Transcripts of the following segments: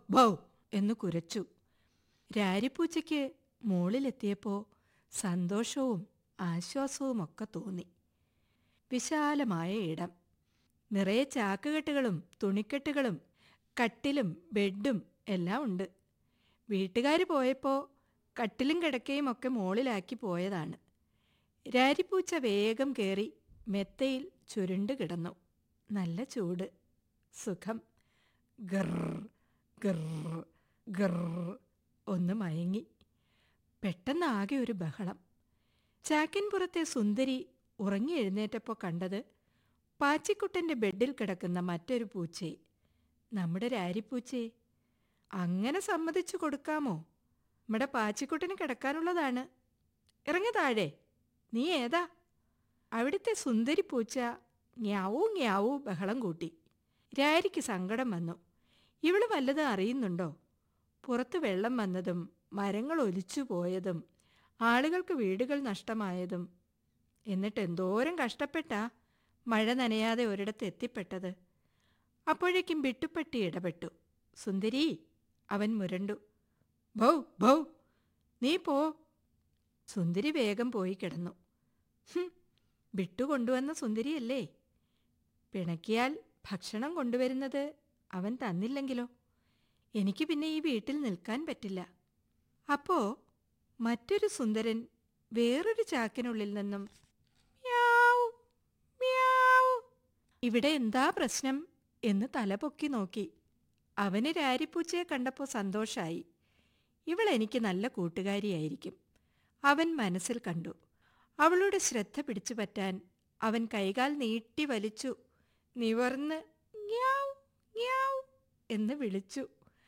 ഭൗ എന്ന് കുരച്ചു രാരിപ്പൂച്ചയ്ക്ക് മുകളിലെത്തിയപ്പോൾ സന്തോഷവും ആശ്വാസവുമൊക്കെ തോന്നി വിശാലമായ ഇടം നിറയെ ചാക്കുകെട്ടുകളും തുണിക്കെട്ടുകളും കട്ടിലും ബെഡും എല്ലാം ഉണ്ട് വീട്ടുകാർ പോയപ്പോൾ കട്ടിലും കിടക്കയും ഒക്കെ മുകളിലാക്കി പോയതാണ് രാരിപ്പൂച്ച വേഗം കയറി മെത്തയിൽ ചുരുണ്ട് കിടന്നു നല്ല ചൂട് സുഖം ഗർ ഗർ ഗർ ഒന്ന് മയങ്ങി പെട്ടെന്ന് ആകെ ഒരു ബഹളം ചാക്കിൻപുറത്തെ സുന്ദരി ഉറങ്ങി എഴുന്നേറ്റപ്പോൾ കണ്ടത് പാച്ചിക്കുട്ടൻ്റെ ബെഡിൽ കിടക്കുന്ന മറ്റൊരു പൂച്ചയെ നമ്മുടെ രാരിപ്പൂച്ചയെ അങ്ങനെ സമ്മതിച്ചു കൊടുക്കാമോ നമ്മുടെ പാച്ചിക്കുട്ടന് കിടക്കാനുള്ളതാണ് ഇറങ്ങി താഴെ നീ ഏതാ അവിടുത്തെ സുന്ദരി പൂച്ച ങ്യാവൂ ങ്യാവൂ ബഹളം കൂട്ടി രാരിക്ക് സങ്കടം വന്നു ഇവള് വല്ലതും അറിയുന്നുണ്ടോ പുറത്ത് വെള്ളം വന്നതും മരങ്ങൾ ഒലിച്ചു പോയതും ആളുകൾക്ക് വീടുകൾ നഷ്ടമായതും എന്നിട്ട് എന്തോരം കഷ്ടപ്പെട്ടാ മഴ നനയാതെ ഒരിടത്ത് എത്തിപ്പെട്ടത് അപ്പോഴേക്കും വിട്ടുപട്ടി ഇടപെട്ടു സുന്ദരി അവൻ മുരണ്ടു ഭൗ ഭൗ നീ പോ സുന്ദരി വേഗം പോയി കിടന്നു ഹും, വിട്ടു കൊണ്ടുവന്ന സുന്ദരിയല്ലേ പിണക്കിയാൽ ഭക്ഷണം കൊണ്ടുവരുന്നത് അവൻ തന്നില്ലെങ്കിലോ എനിക്ക് പിന്നെ ഈ വീട്ടിൽ നിൽക്കാൻ പറ്റില്ല അപ്പോ മറ്റൊരു സുന്ദരൻ വേറൊരു ചാക്കിനുള്ളിൽ നിന്നും മ്യാവ്, മ്യാവ്. ഇവിടെ എന്താ പ്രശ്നം എന്ന് തലപൊക്കി നോക്കി അവന് രാരിപ്പൂച്ചയെ കണ്ടപ്പോൾ സന്തോഷായി ഇവൾ എനിക്ക് നല്ല കൂട്ടുകാരിയായിരിക്കും അവൻ മനസ്സിൽ കണ്ടു അവളുടെ ശ്രദ്ധ പിടിച്ചു പറ്റാൻ അവൻ കൈകാൽ നീട്ടി വലിച്ചു നിവർന്ന് ങ്യാവ്, ങ്യാവ് എന്ന് വിളിച്ചു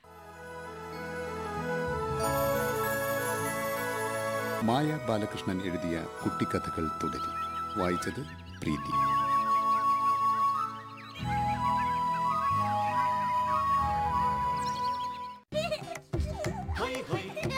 മായ ബാലകൃഷ്ണൻ എഴുതിയ കുട്ടിക്കഥകൾ തുടരും വായിച്ചത് പ്രീതി ഹൈ ഹൈ